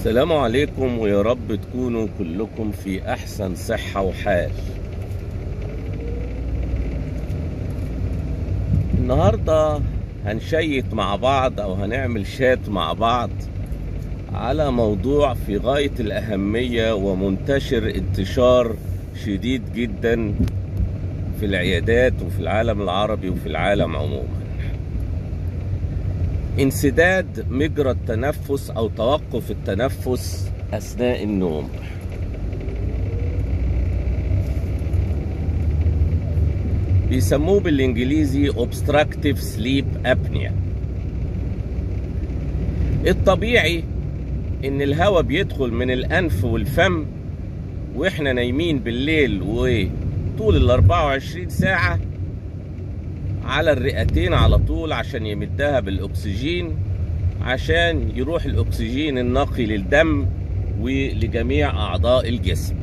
السلام عليكم ويا رب تكونوا كلكم في احسن صحة وحال النهاردة هنشيت مع بعض او هنعمل شات مع بعض على موضوع في غاية الاهمية ومنتشر انتشار شديد جدا في العيادات وفي العالم العربي وفي العالم عموما انسداد مجرى التنفس او توقف التنفس اثناء النوم بيسموه بالانجليزي obstructive sleep apnea الطبيعي ان الهواء بيدخل من الانف والفم واحنا نايمين بالليل وطول ال 24 ساعه على الرئتين على طول عشان يمدها بالاكسجين عشان يروح الاكسجين النقي للدم ولجميع اعضاء الجسم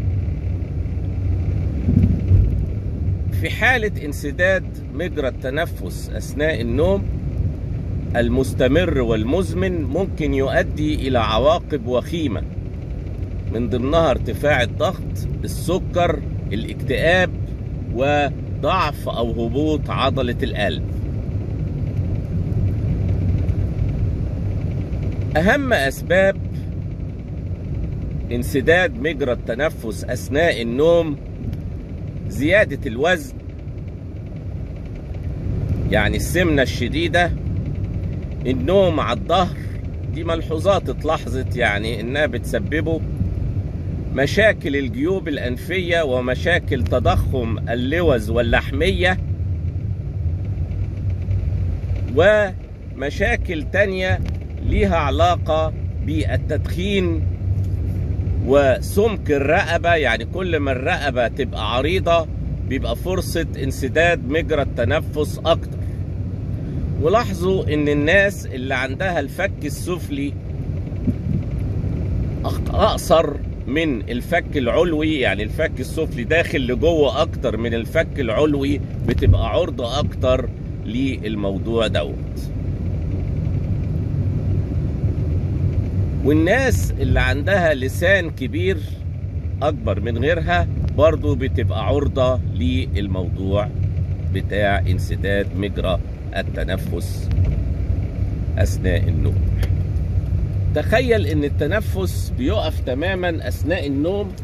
في حالة انسداد مجرى التنفس اثناء النوم المستمر والمزمن ممكن يؤدي الى عواقب وخيمة من ضمنها ارتفاع الضغط السكر الاكتئاب و ضعف او هبوط عضله القلب اهم اسباب انسداد مجرى التنفس اثناء النوم زياده الوزن يعني السمنه الشديده النوم على الظهر دي ملحوظات اتلاحظت يعني انها بتسببه مشاكل الجيوب الأنفية ومشاكل تضخم اللوز واللحمية ومشاكل تانية ليها علاقة بالتدخين وسمك الرقبة يعني كل ما الرقبة تبقى عريضة بيبقى فرصة انسداد مجرى التنفس أكتر ولاحظوا إن الناس اللي عندها الفك السفلي أقصر من الفك العلوي يعني الفك السفلي داخل لجوه اكتر من الفك العلوي بتبقى عرضة اكتر للموضوع دوت والناس اللي عندها لسان كبير اكبر من غيرها برضو بتبقى عرضة للموضوع بتاع انسداد مجرى التنفس اثناء النوم تخيل ان التنفس بيقف تماما اثناء النوم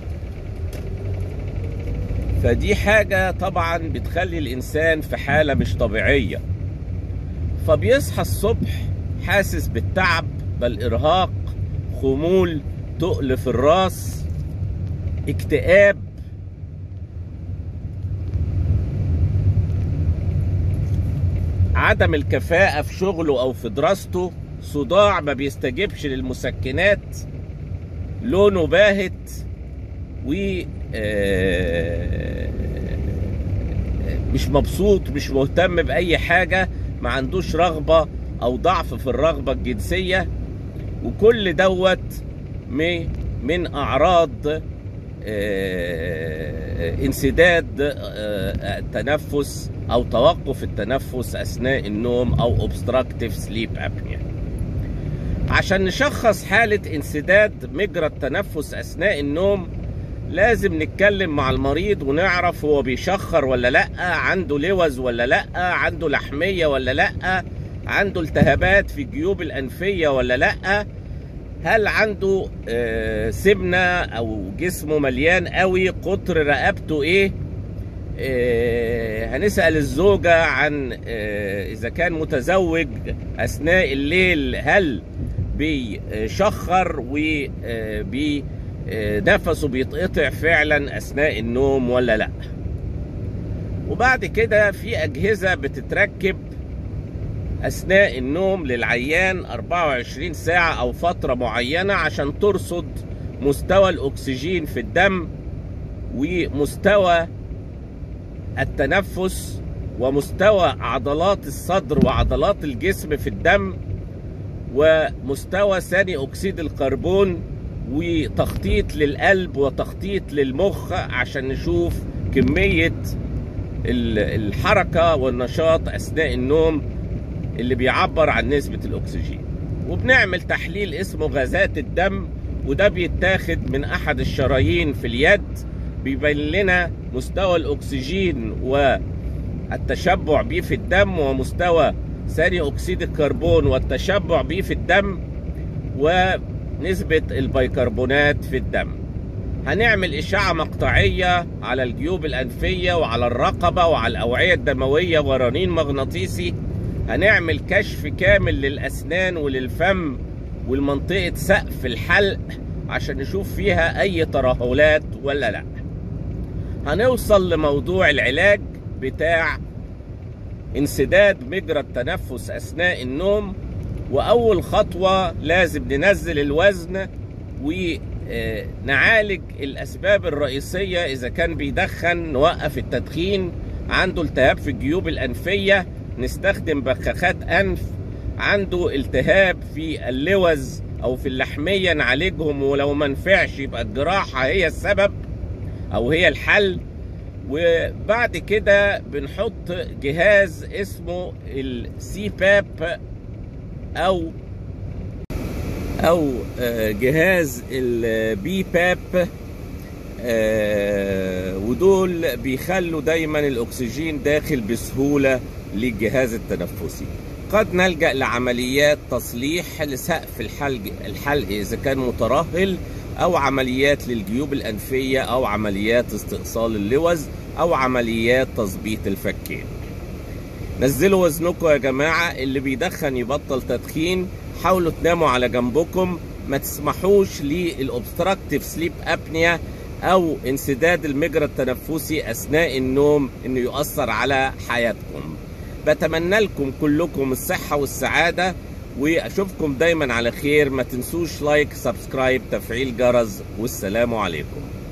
فدي حاجة طبعا بتخلي الانسان في حالة مش طبيعية فبيصحى الصبح حاسس بالتعب بل ارهاق خمول تقل في الراس اكتئاب عدم الكفاءة في شغله او في دراسته صداع ما بيستجيبش للمسكنات لونه باهت و مش مبسوط مش مهتم بأي حاجة ما عندوش رغبة أو ضعف في الرغبة الجنسية وكل دوت من أعراض انسداد التنفس أو توقف التنفس أثناء النوم أو obstructive sleep apnea عشان نشخص حالة انسداد مجرى التنفس أثناء النوم لازم نتكلم مع المريض ونعرف هو بيشخر ولا لأ عنده لوز ولا لأ عنده لحمية ولا لأ عنده التهابات في الجيوب الأنفية ولا لأ هل عنده آه سمنة أو جسمه مليان قوي قطر رقبته إيه آه هنسأل الزوجة عن آه إذا كان متزوج أثناء الليل هل بيشخر وبي نفسه بيتقطع فعلا اثناء النوم ولا لا وبعد كده في اجهزه بتتركب اثناء النوم للعيان 24 ساعه او فتره معينه عشان ترصد مستوى الاكسجين في الدم ومستوى التنفس ومستوى عضلات الصدر وعضلات الجسم في الدم ومستوى ثاني اكسيد الكربون وتخطيط للقلب وتخطيط للمخ عشان نشوف كمية الحركة والنشاط أثناء النوم اللي بيعبر عن نسبة الأكسجين وبنعمل تحليل اسمه غازات الدم وده بيتاخد من احد الشرايين في اليد بيبين لنا مستوى الاكسجين والتشبع بيه في الدم ومستوى ثاني اكسيد الكربون والتشبع بيه في الدم ونسبة البيكربونات في الدم هنعمل إشعة مقطعية على الجيوب الأنفية وعلى الرقبة وعلى الأوعية الدموية ورنين مغناطيسي هنعمل كشف كامل للأسنان وللفم والمنطقة سقف الحلق عشان نشوف فيها أي ترهلات ولا لأ هنوصل لموضوع العلاج بتاع انسداد مجرى التنفس أثناء النوم وأول خطوة لازم ننزل الوزن ونعالج الأسباب الرئيسية إذا كان بيدخن نوقف التدخين عنده التهاب في الجيوب الأنفية نستخدم بخاخات أنف عنده التهاب في اللوز أو في اللحمية نعالجهم ولو ما نفعش يبقى الجراحة هي السبب أو هي الحل وبعد كده بنحط جهاز اسمه السي باب او او جهاز البي باب ودول بيخلوا دايما الاكسجين داخل بسهوله للجهاز التنفسي قد نلجا لعمليات تصليح لسقف الحلق الحلق اذا كان مترهل او عمليات للجيوب الانفيه او عمليات استئصال اللوز او عمليات تظبيط الفكين نزلوا وزنكم يا جماعه اللي بيدخن يبطل تدخين حاولوا تناموا على جنبكم ما تسمحوش للاوبستراكتيف سليب ابنيا او انسداد المجرى التنفسي اثناء النوم انه يؤثر على حياتكم بتمنى لكم كلكم الصحه والسعاده واشوفكم دايما على خير ما تنسوش لايك سبسكرايب تفعيل جرس والسلام عليكم